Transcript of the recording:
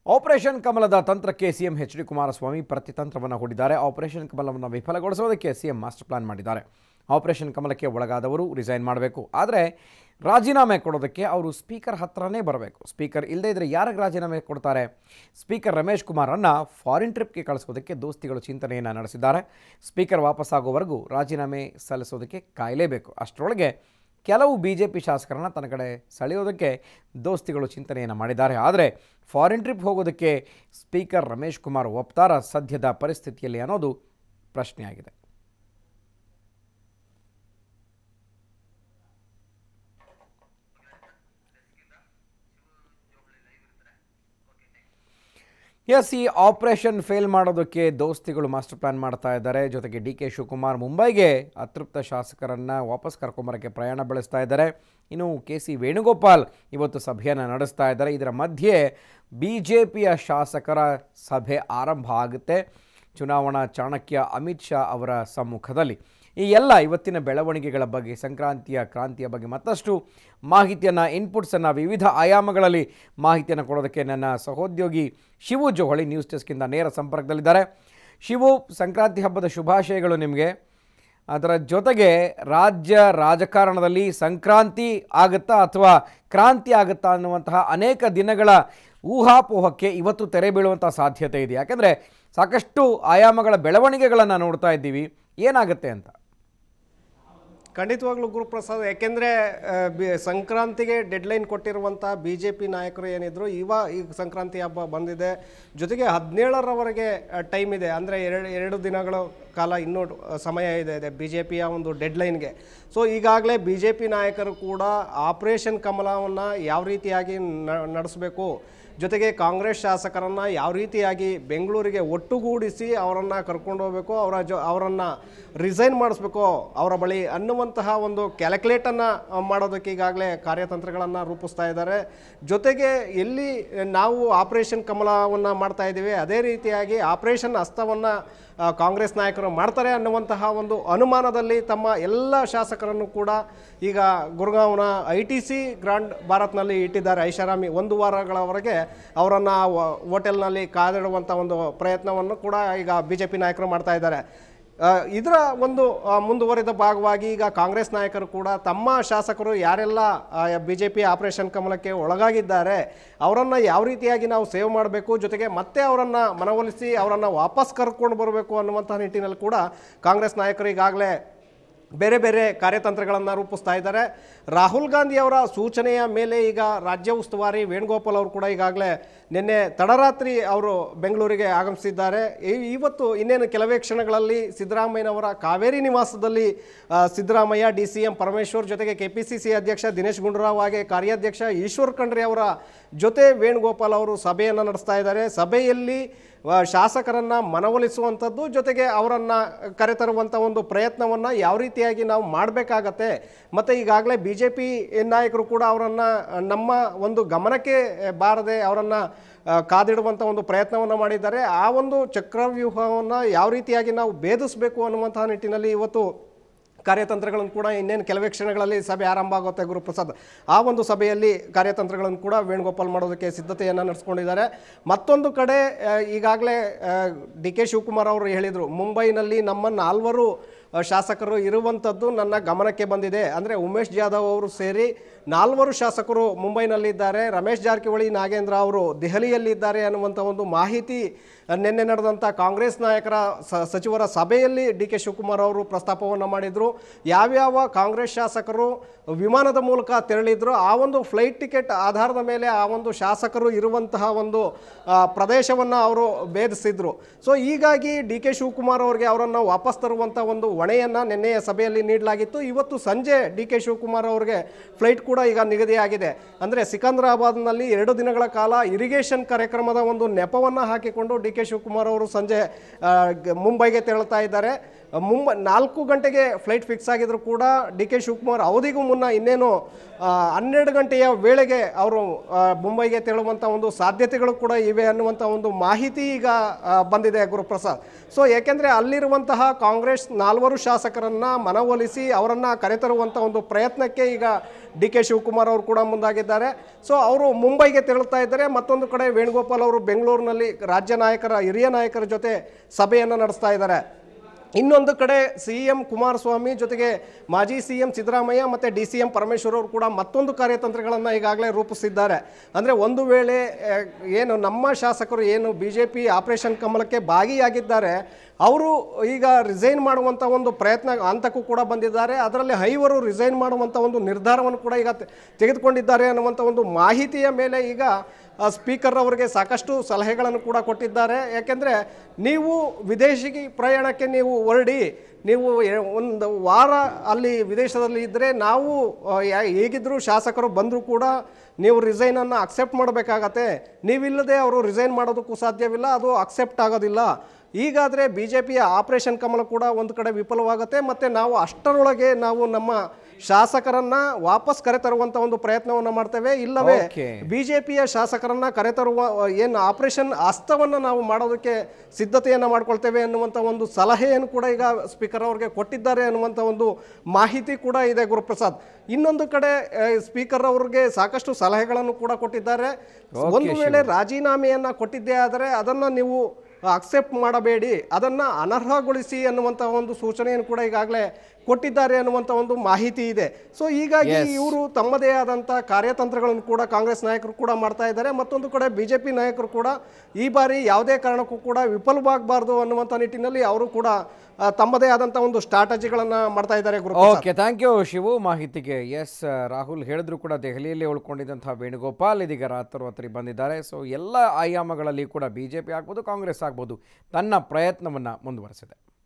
Operation ಕಮಲದ ತಂತ್ರಕ್ಕೆ CM H D Kumaraswamy ಪ್ರತಿತಂತ್ರವನ್ನು ಹೂಡಿದ್ದಾರೆ ಆಪರೇಷನ್ ಕಮಲವನ್ನು ವಿಫಲಗೊಳಿಸೋದಕ್ಕೆ ಸಿಎಂ ಮಾಸ್ಟರ್ ಪ್ಲಾನ್ ಮಾಡಿದ್ದಾರೆ ಆಪರೇಷನ್ ಕಮಲಕ್ಕೆ ಒಳಗಾದವರು ರಿಸೈನ್ ಮಾಡಬೇಕು ಆದರೆ ರಾಜೀನಾಮೆ ಕೊಡೋದಕ್ಕೆ ಅವರು ಸ್ಪೀಕರ್ ಹತ್ರನೇ ಬರಬೇಕು ಸ್ಪೀಕರ್ ಇಲ್ಲದೇ ಇದ್ದರೆ ಯಾರಿಗೆ ರಾಜೀನಾಮೆ ಕೊಡ್ತಾರೆ ಸ್ಪೀಕರ್ ರಮೇಶ್ ಕುಮಾರನ್ನು ಫಾರಿನ್ ಟ್ರಿಪ್ಗೆ ಕಳಿಸೋದಕ್ಕೆ ದೋಸ್ತಿಗಳು ಚಿಂತನೆಯನ್ನು ನಡೆಸಿದ್ದಾರೆ ಸ್ಪೀಕರ್ ವಾಪಸ್ಸಾಗೋವರೆಗೂ ರಾಜೀನಾಮೆ ಸಲ್ಲಿಸೋದಕ್ಕೆ ಕಾಯಲೇಬೇಕು ಅಷ್ಟರೊಳಗೆ ಕೆಲವು ಬಿ ಜೆ ಪಿ ಶಾಸಕರನ್ನ ತನ್ನ ಕಡೆ ಸೆಳೆಯೋದಕ್ಕೆ ದೋಸ್ತಿಗಳು ಚಿಂತನೆಯನ್ನು ಮಾಡಿದ್ದಾರೆ ಆದರೆ ಫಾರಿನ್ ಟ್ರಿಪ್ ಹೋಗೋದಕ್ಕೆ ಸ್ಪೀಕರ್ ರಮೇಶ್ ಕುಮಾರ್ ಒಪ್ತಾರ ಸದ್ಯದ ಪರಿಸ್ಥಿತಿಯಲ್ಲಿ ಅನ್ನೋದು ಪ್ರಶ್ನೆಯಾಗಿದೆ ಎಸ್ ಈ ಆಪರೇಷನ್ ಫೇಲ್ ಮಾಡೋದಕ್ಕೆ ದೋಸ್ತಿಗಳು ಮಾಸ್ಟರ್ ಪ್ಲಾನ್ ಮಾಡ್ತಾ ಇದ್ದಾರೆ ಜೊತೆಗೆ ಡಿ ಕೆ ಶಿವಕುಮಾರ್ ಮುಂಬೈಗೆ ಅತೃಪ್ತ ಶಾಸಕರನ್ನು ವಾಪಸ್ ಕರ್ಕೊಂಬರೋಕ್ಕೆ ಪ್ರಯಾಣ ಬೆಳೆಸ್ತಾ ಇದ್ದಾರೆ ಇನ್ನು ಕೆ ಸಿ ವೇಣುಗೋಪಾಲ್ ಇವತ್ತು ಸಭೆಯನ್ನು ನಡೆಸ್ತಾ ಇದ್ದಾರೆ ಇದರ ಮಧ್ಯೆ ಬಿ ಜೆ ಪಿಯ ಶಾಸಕರ ಸಭೆ ಆರಂಭ ಆಗುತ್ತೆ ಚುನಾವಣಾ ಚಾಣಕ್ಯ ಅಮಿತ್ ಶಾ ಅವರ ಸಮ್ಮುಖದಲ್ಲಿ ಈ ಎಲ್ಲ ಇವತ್ತಿನ ಬೆಳವಣಿಗೆಗಳ ಬಗ್ಗೆ ಸಂಕ್ರಾಂತಿಯ ಕ್ರಾಂತಿಯ ಬಗ್ಗೆ ಮತ್ತಷ್ಟು ಮಾಹಿತಿಯನ್ನು ಇನ್ಪುಟ್ಸನ್ನು ವಿವಿಧ ಆಯಾಮಗಳಲ್ಲಿ ಮಾಹಿತಿಯನ್ನು ಕೊಡೋದಕ್ಕೆ ನನ್ನ ಸಹೋದ್ಯೋಗಿ ಶಿವು ಜೋಹಳಿ ನ್ಯೂಸ್ ಡೆಸ್ಕಿಂದ ನೇರ ಸಂಪರ್ಕದಲ್ಲಿದ್ದಾರೆ ಶಿವು ಸಂಕ್ರಾಂತಿ ಹಬ್ಬದ ಶುಭಾಶಯಗಳು ನಿಮಗೆ ಅದರ ಜೊತೆಗೆ ರಾಜ್ಯ ರಾಜಕಾರಣದಲ್ಲಿ ಸಂಕ್ರಾಂತಿ ಆಗುತ್ತಾ ಅಥವಾ ಕ್ರಾಂತಿ ಆಗುತ್ತಾ ಅನ್ನುವಂತಹ ಅನೇಕ ದಿನಗಳ ಊಹಾಪೋಹಕ್ಕೆ ಇವತ್ತು ತೆರೆ ಬೀಳುವಂಥ ಸಾಧ್ಯತೆ ಇದೆ ಯಾಕೆಂದರೆ ಸಾಕಷ್ಟು ಆಯಾಮಗಳ ಬೆಳವಣಿಗೆಗಳನ್ನು ನೋಡ್ತಾ ಇದ್ದೀವಿ ಏನಾಗುತ್ತೆ ಅಂತ ಖಂಡಿತವಾಗ್ಲೂ ಗುರುಪ್ರಸಾದ್ ಯಾಕೆಂದರೆ ಸಂಕ್ರಾಂತಿಗೆ ಡೆಡ್ಲೈನ್ ಕೊಟ್ಟಿರುವಂಥ ಬಿ ಜೆ ಪಿ ನಾಯಕರು ಏನಿದ್ರು ಇವ ಈಗ ಸಂಕ್ರಾಂತಿ ಹಬ್ಬ ಬಂದಿದೆ ಜೊತೆಗೆ ಹದಿನೇಳರವರೆಗೆ ಟೈಮ್ ಇದೆ ಅಂದರೆ ಎರಡು ಎರಡು ದಿನಗಳ ಕಾಲ ಇನ್ನೂ ಸಮಯ ಇದೆ ಇದೆ ಬಿ ಜೆ ಪಿಯ ಒಂದು ಡೆಡ್ಲೈನ್ಗೆ ಸೊ ಈಗಾಗಲೇ ಬಿ ಜೆ ಪಿ ನಾಯಕರು ಕೂಡ ಆಪರೇಷನ್ ಕಮಲವನ್ನು ಯಾವ ರೀತಿಯಾಗಿ ನ- ನಡೆಸಬೇಕು ಜೊತೆಗೆ ಕಾಂಗ್ರೆಸ್ ಶಾಸಕರನ್ನು ಯಾವ ರೀತಿಯಾಗಿ ಬೆಂಗಳೂರಿಗೆ ಒಟ್ಟುಗೂಡಿಸಿ ಅವರನ್ನು ಕರ್ಕೊಂಡು ಹೋಗಬೇಕು ಅವರ ಜೊ ಅವರನ್ನು ರಿಸೈನ್ ಮಾಡಿಸ್ಬೇಕು ಅವರ ಬಳಿ ಅನ್ನುವಂತಹ ಒಂದು ಕ್ಯಾಲ್ಕುಲೇಟನ್ನು ಮಾಡೋದಕ್ಕೆ ಈಗಾಗಲೇ ಕಾರ್ಯತಂತ್ರಗಳನ್ನು ರೂಪಿಸ್ತಾ ಇದ್ದಾರೆ ಜೊತೆಗೆ ಎಲ್ಲಿ ನಾವು ಆಪರೇಷನ್ ಕಮಲವನ್ನು ಮಾಡ್ತಾ ಇದ್ದೀವಿ ಅದೇ ರೀತಿಯಾಗಿ ಆಪರೇಷನ್ ಹಸ್ತವನ್ನು ಆ, ಕಾಂಗ್ರೆಸ್ ನಾಯಕರು ಮಾಡ್ತಾರೆ ಅನ್ನುವಂತಹ ಒಂದು ಅನುಮಾನದಲ್ಲಿ ತಮ್ಮ ಎಲ್ಲ ಶಾಸಕರನ್ನು ಕೂಡ ಈಗ ಗುರುಗಾಂವ್ನ ಐ ಟಿ ಸಿ ಗ್ರಾಂಡ್ ಭಾರತ್ನಲ್ಲಿ ಇಟ್ಟಿದ್ದಾರೆ ಐಷಾರಾಮಿ ಒಂದು ವಾರಗಳವರೆಗೆ ಅವರನ್ನು ಹೋಟೆಲ್ನಲ್ಲಿ ಕಾದಿಡುವಂಥ ಒಂದು ಪ್ರಯತ್ನವನ್ನು ಕೂಡ ಈಗ ಬಿ ಜೆ ಪಿ ನಾಯಕರು ಮಾಡ್ತಾ ಇದ್ದಾರೆ ಆ, ಇದರ ಒಂದು ಆ, ಮುಂದುವರಿದ ಭಾಗವಾಗಿ ಈಗ ಕಾಂಗ್ರೆಸ್ ನಾಯಕರು ಕೂಡ ತಮ್ಮ ಶಾಸಕರು ಯಾರೆಲ್ಲ ಬಿ ಜೆ ಪಿ ಆಪರೇಷನ್ ಕಮಲಕ್ಕೆ ಒಳಗಾಗಿದ್ದಾರೆ ಅವರನ್ನು ಯಾವ ರೀತಿಯಾಗಿ ನಾವು ಸೇವ್ ಮಾಡಬೇಕು ಜೊತೆಗೆ ಮತ್ತೆ ಅವರನ್ನು ಮನವೊಲಿಸಿ ಅವರನ್ನು ವಾಪಸ್ ಕರ್ಕೊಂಡು ಬರಬೇಕು ಅನ್ನುವಂಥ ನಿಟ್ಟಿನಲ್ಲಿ ಕೂಡ ಕಾಂಗ್ರೆಸ್ ನಾಯಕರು ಈಗಾಗಲೇ ಬೇರೆ ಬೇರೆ ಕಾರ್ಯತಂತ್ರಗಳನ್ನು ರೂಪಿಸ್ತಾ ಇದ್ದಾರೆ ರಾಹುಲ್ ಗಾಂಧಿ ಅವರ ಸೂಚನೆಯ ಮೇಲೆ ಈಗ ರಾಜ್ಯ ಉಸ್ತುವಾರಿ ವೇಣುಗೋಪಾಲ್ ಅವರು ಕೂಡ ಈಗಾಗಲೇ ನಿನ್ನೆ ತಡರಾತ್ರಿ ಅವರು ಬೆಂಗಳೂರಿಗೆ ಆಗಮಿಸಿದ್ದಾರೆ ಈ- ಇವತ್ತು ಇನ್ನೇನು ಕೆಲವೇ ಕ್ಷಣಗಳಲ್ಲಿ ಸಿದ್ದರಾಮಯ್ಯನವರ ಕಾವೇರಿ ನಿವಾಸದಲ್ಲಿ ಆ, Siddaramaiah D C M Parameshwar ಜೊತೆಗೆ ಕೆ ಪಿ ಸಿ ಸಿ ಅಧ್ಯಕ್ಷ ದಿನೇಶ್ ಗುಂಡೂರಾವ್ ಹಾಗೆ ಕಾರ್ಯಾಧ್ಯಕ್ಷ ಈಶ್ವರ್ ಖಂಡ್ರೆ ಅವರ ಜೊತೆ ವೇಣುಗೋಪಾಲ್ ಅವರು ಸಭೆಯನ್ನು ನಡೆಸ್ತಾ ಇದ್ದಾರೆ ಸಭೆಯಲ್ಲಿ ಆ, ಶಾಸಕರನ್ನ ಮನವೊಲಿಸುವಂಥದ್ದು ಜೊತೆಗೆ ಅವರನ್ನು ಕರೆತರುವಂಥ ಒಂದು ಪ್ರಯತ್ನವನ್ನು ಯಾವ ರೀತಿಯಾಗಿ ನಾವು ಮಾಡಬೇಕಾಗತ್ತೆ ಮತ್ತು ಈಗಾಗಲೇ ಬಿ ಜೆ ಪಿ ನಾಯಕರು ಕೂಡ ಅವರನ್ನು ನಮ್ಮ ಒಂದು ಗಮನಕ್ಕೆ ಬಾರದೆ ಅವರನ್ನು ಕಾದಿಡುವಂಥ ಒಂದು ಪ್ರಯತ್ನವನ್ನು ಮಾಡಿದ್ದಾರೆ ಆ ಒಂದು ಚಕ್ರವ್ಯೂಹವನ್ನು ಯಾವ ರೀತಿಯಾಗಿ ನಾವು ಭೇದಿಸಬೇಕು ಅನ್ನುವಂತಹ ನಿಟ್ಟಿನಲ್ಲಿ ಇವತ್ತು ಕಾರ್ಯತಂತ್ರಗಳನ್ನು ಕೂಡ ಇನ್ನೇನು ಕೆಲವೇ ಕ್ಷಣಗಳಲ್ಲಿ ಸಭೆ ಆರಂಭ ಆಗುತ್ತೆ ಗುರುಪ್ರಸಾದ್ ಆ ಒಂದು ಸಭೆಯಲ್ಲಿ ಕಾರ್ಯತಂತ್ರಗಳನ್ನು ಕೂಡ ವೇಣುಗೋಪಾಲ್ ಮಾಡೋದಕ್ಕೆ ಸಿದ್ಧತೆಯನ್ನು ನಡೆಸ್ಕೊಂಡಿದ್ದಾರೆ ಮತ್ತೊಂದು ಕಡೆ ಆ, ಈಗಾಗಲೇ ಡಿ ಕೆ ಶಿವಕುಮಾರ್ ಅವರು ಹೇಳಿದರು ಮುಂಬೈನಲ್ಲಿ ನಮ್ಮ ನಾಲ್ವರು ಆ, ಶಾಸಕರು ಇರುವಂಥದ್ದು ನನ್ನ ಗಮನಕ್ಕೆ ಬಂದಿದೆ ಅಂದರೆ ಉಮೇಶ್ ಜಾಧವ್ ಅವರು ಸೇರಿ ನಾಲ್ವರು ಶಾಸಕರು ಮುಂಬೈನಲ್ಲಿದ್ದಾರೆ ರಮೇಶ್ ಜಾರಕಿಹೊಳಿ ನಾಗೇಂದ್ರ ಅವರು ದೆಹಲಿಯಲ್ಲಿದ್ದಾರೆ ಅನ್ನುವಂಥ ಒಂದು ಮಾಹಿತಿ ಆ, ನಿನ್ನೆ ನಡೆದಂಥ ಕಾಂಗ್ರೆಸ್ ನಾಯಕರ ಸ- ಸಚಿವರ ಸಭೆಯಲ್ಲಿ ಡಿ ಕೆ ಶಿವಕುಮಾರ್ ಅವರು ಪ್ರಸ್ತಾಪವನ್ನು ಮಾಡಿದರು ಯಾವ್ಯಾವ ಕಾಂಗ್ರೆಸ್ ಶಾಸಕರು ವಿಮಾನದ ಮೂಲಕ ತೆರಳಿದ್ರು ಆ ಒಂದು ಫ್ಲೈಟ್ ಟಿಕೆಟ್ ಆಧಾರದ ಮೇಲೆ ಆ ಒಂದು ಶಾಸಕರು ಇರುವಂತಹ ಒಂದು ಪ್ರದೇಶವನ್ನು ಅವರು ಭೇದಿಸಿದ್ರು ಸೊ ಹೀಗಾಗಿ ಡಿ ಕೆ ಶಿವಕುಮಾರ್ ಅವರಿಗೆ ಅವರನ್ನು ವಾಪಸ್ ತರುವಂಥ ಒಂದು ಹೊಣೆಯನ್ನು ನಿನ್ನೆಯ ಸಭೆಯಲ್ಲಿ ನೀಡಲಾಗಿತ್ತು ಇವತ್ತು ಸಂಜೆ ಡಿ ಕೆ ಶಿವಕುಮಾರ್ ಅವರಿಗೆ ಫ್ಲೈಟ್ ಕೂಡ ಈಗ ನಿಗದಿಯಾಗಿದೆ ಅಂದರೆ ಸಿಕಂದ್ರಾಬಾದ್ನಲ್ಲಿ ಎರಡು ದಿನಗಳ ಕಾಲ ಇರಿಗೇಷನ್ ಕಾರ್ಯಕ್ರಮದ ಒಂದು ನೆಪವನ್ನು ಹಾಕಿಕೊಂಡು ಡಿ ಕೆ ಶಿವಕುಮಾರ್ ಅವರು ಸಂಜೆ ಆ, ಗ- ಮುಂಬೈಗೆ ತೆರಳುತ್ತಾ ಇದ್ದಾರೆ ಮುಂಬೈ ನಾಲ್ಕು ಗಂಟೆಗೆ ಫ್ಲೈಟ್ ಫಿಕ್ಸ್ ಆಗಿದ್ರು ಕೂಡ ಡಿ ಕೆ ಶಿವಕುಮಾರ್ ಅವಧಿಗೂ ಮುನ್ನ ಇನ್ನೇನು ಆ, ಹನ್ನೆರಡು ಗಂಟೆಯ ವೇಳೆಗೆ ಅವರು ಆ, ಮುಂಬೈಗೆ ತೆರಳುವಂಥ ಒಂದು ಸಾಧ್ಯತೆಗಳು ಕೂಡ ಇವೆ ಅನ್ನುವಂಥ ಒಂದು ಮಾಹಿತಿ ಈಗ ಆ, ಬಂದಿದೆ ಗುರುಪ್ರಸಾದ್ ಸೊ ಏಕೆಂದರೆ ಅಲ್ಲಿರುವಂತಹ ಕಾಂಗ್ರೆಸ್ ನಾಲ್ವರು ಶಾಸಕರನ್ನ ಮನವೊಲಿಸಿ ಅವರನ್ನ ಕರೆತರುವಂಥ ಒಂದು ಪ್ರಯತ್ನಕ್ಕೆ ಈಗ ಡಿ ಕೆ ಶಿವಕುಮಾರ್ ಅವರು ಕೂಡ ಮುಂದಾಗಿದ್ದಾರೆ ಸೊ ಅವರು ಮುಂಬೈಗೆ ತೆರಳುತ್ತಾ ಇದ್ದಾರೆ ಮತ್ತೊಂದು ಕಡೆ ವೇಣುಗೋಪಾಲ್ ಅವರು ಬೆಂಗಳೂರಿನಲ್ಲಿ ರಾಜ್ಯ ನಾಯಕರ ಹಿರಿಯ ನಾಯಕರ ಜೊತೆ ಸಭೆಯನ್ನು ನಡೆಸ್ತಾ ಇದ್ದಾರೆ ಇನ್ನೊಂದು ಕಡೆ ಸಿ ಎಂ ಕುಮಾರಸ್ವಾಮಿ ಜೊತೆಗೆ ಮಾಜಿ ಸಿ ಎಂ ಸಿದ್ದರಾಮಯ್ಯ ಮತ್ತು ಡಿ ಸಿ ಎಂ ಪರಮೇಶ್ವರ್ ಅವರು ಕೂಡ ಮತ್ತೊಂದು ಕಾರ್ಯತಂತ್ರಗಳನ್ನು ಈಗಾಗಲೇ ರೂಪಿಸಿದ್ದಾರೆ ಅಂದರೆ ಒಂದು ವೇಳೆ ಆ, ಏನು ನಮ್ಮ ಶಾಸಕರು ಏನು ಬಿ ಜೆ ಪಿ ಆಪರೇಷನ್ ಕಮಲಕ್ಕೆ ಭಾಗಿಯಾಗಿದ್ದಾರೆ ಅವರು ಈಗ ರಿಸೈನ್ ಮಾಡುವಂಥ ಒಂದು ಪ್ರಯತ್ನ ಹಂತಕ್ಕೂ ಕೂಡ ಬಂದಿದ್ದಾರೆ ಅದರಲ್ಲಿ ಐವರು ರಿಸೈನ್ ಮಾಡುವಂಥ ಒಂದು ನಿರ್ಧಾರವನ್ನು ಕೂಡ ಈಗ ತೆ- ತೆಗೆದುಕೊಂಡಿದ್ದಾರೆ ಅನ್ನುವಂಥ ಒಂದು ಮಾಹಿತಿಯ ಮೇಲೆ ಈಗ ಆ, ಸ್ಪೀಕರ್ ಅವರಿಗೆ ಸಾಕಷ್ಟು ಸಲಹೆಗಳನ್ನು ಕೂಡ ಕೊಟ್ಟಿದ್ದಾರೆ ಯಾಕೆಂದರೆ ನೀವು ವಿದೇಶಿ ಪ್ರಯಾಣಕ್ಕೆ ನೀವು ಹೊರಡಿ ನೀವು ಎ- ಒಂದು ವಾರ ಅಲ್ಲಿ ವಿದೇಶದಲ್ಲಿ ಇದ್ದರೆ ನಾವು ಆ, ಯಾ- ಹೇಗಿದ್ದರೂ ಶಾಸಕರು ಬಂದರೂ ಕೂಡ ನೀವು ರಿಸೈನನ್ನು ಅಕ್ಸೆಪ್ಟ್ ಮಾಡಬೇಕಾಗತ್ತೆ ನೀವಿಲ್ಲದೆ ಅವರು ರಿಸೈನ್ ಮಾಡೋದಕ್ಕೂ ಸಾಧ್ಯವಿಲ್ಲ ಅದು ಅಕ್ಸೆಪ್ಟ್ ಆಗೋದಿಲ್ಲ ಈಗಾದರೆ ಬಿ ಜೆ ಪಿಯ ಆಪರೇಷನ್ ಕಮಲ ಕೂಡ ಒಂದು ಕಡೆ ವಿಫಲವಾಗುತ್ತೆ ಮತ್ತು ನಾವು ಅಷ್ಟರೊಳಗೆ ನಾವು ನಮ್ಮ ಶಾಸಕರನ್ನ ವಾಪಸ್ ಕರೆತರುವಂಥ ಒಂದು ಪ್ರಯತ್ನವನ್ನು ಮಾಡ್ತೇವೆ ಇಲ್ಲವೇ Okay. ಬಿಜೆಪಿಯ ಶಾಸಕರನ್ನ ಕರೆತರುವ ಏನು ಆಪರೇಷನ್ ಹಸ್ತವನ್ನು ನಾವು ಮಾಡೋದಕ್ಕೆ ಸಿದ್ಧತೆಯನ್ನು ಮಾಡ್ಕೊಳ್ತೇವೆ ಅನ್ನುವಂಥ ಒಂದು ಸಲಹೆಯನ್ನು ಕೂಡ ಈಗ ಸ್ಪೀಕರ್ ಅವರಿಗೆ ಕೊಟ್ಟಿದ್ದಾರೆ ಅನ್ನುವಂಥ ಒಂದು ಮಾಹಿತಿ ಕೂಡ ಇದೆ ಗುರುಪ್ರಸಾದ್ ಇನ್ನೊಂದು ಕಡೆ ಸ್ಪೀಕರ್ ಅವ್ರಿಗೆ ಸಾಕಷ್ಟು ಸಲಹೆಗಳನ್ನು ಕೂಡ ಕೊಟ್ಟಿದ್ದಾರೆ ಒಂದು ವೇಳೆ ರಾಜೀನಾಮೆಯನ್ನ ಕೊಟ್ಟಿದ್ದೇ ಆದರೆ ಅದನ್ನ ನೀವು ಅಕ್ಸೆಪ್ಟ್ ಮಾಡಬೇಡಿ ಅದನ್ನ ಅನರ್ಹಗೊಳಿಸಿ ಅನ್ನುವಂಥ ಒಂದು ಸೂಚನೆಯನ್ನು ಕೂಡ ಈಗಾಗಲೇ ಕೊಟ್ಟಿದ್ದಾರೆ ಅನ್ನುವಂಥ ಒಂದು ಮಾಹಿತಿ ಇದೆ ಸೊ ಹೀಗಾಗಿ ಇವರು ತಮ್ಮದೇ ಆದಂಥ ಕಾರ್ಯತಂತ್ರಗಳನ್ನು ಕೂಡ ಕಾಂಗ್ರೆಸ್ ನಾಯಕರು ಕೂಡ ಮಾಡ್ತಾ ಇದ್ದಾರೆ ಮತ್ತೊಂದು ಕಡೆ ಬಿಜೆಪಿ ನಾಯಕರು ಕೂಡ ಈ ಬಾರಿ ಯಾವುದೇ ಕಾರಣಕ್ಕೂ ಕೂಡ ವಿಫಲವಾಗಬಾರ್ದು ಅನ್ನುವಂಥ ನಿಟ್ಟಿನಲ್ಲಿ ಅವರು ಕೂಡ ಆ, ತಮ್ಮದೇ ಆದಂಥ ಒಂದು ಸ್ಟ್ರಾಟಜಿಗಳನ್ನು ಮಾಡ್ತಾ ಇದ್ದಾರೆ ಗುರು ಓಕೆ ಥ್ಯಾಂಕ್ ಯು ಶಿವು ಮಾಹಿತಿಗೆ ಎಸ್ ರಾಹುಲ್ ಹೇಳಿದ್ರು ಕೂಡ ದೆಹಲಿಯಲ್ಲಿ ಉಳ್ಕೊಂಡಿದ್ದಂತಹ ವೇಣುಗೋಪಾಲ್ ಇದೀಗ ರಾತ್ರೋರಾತ್ರಿ ಬಂದಿದ್ದಾರೆ ಸೊ ಎಲ್ಲ ಆಯಾಮಗಳಲ್ಲಿ ಕೂಡ ಬಿ ಜೆ ಪಿ ಆಗ್ಬೋದು ಕಾಂಗ್ರೆಸ್ ಆಗ್ಬೋದು ತನ್ನ ಪ್ರಯತ್ನವನ್ನು ಮುಂದುವರೆಸಿದೆ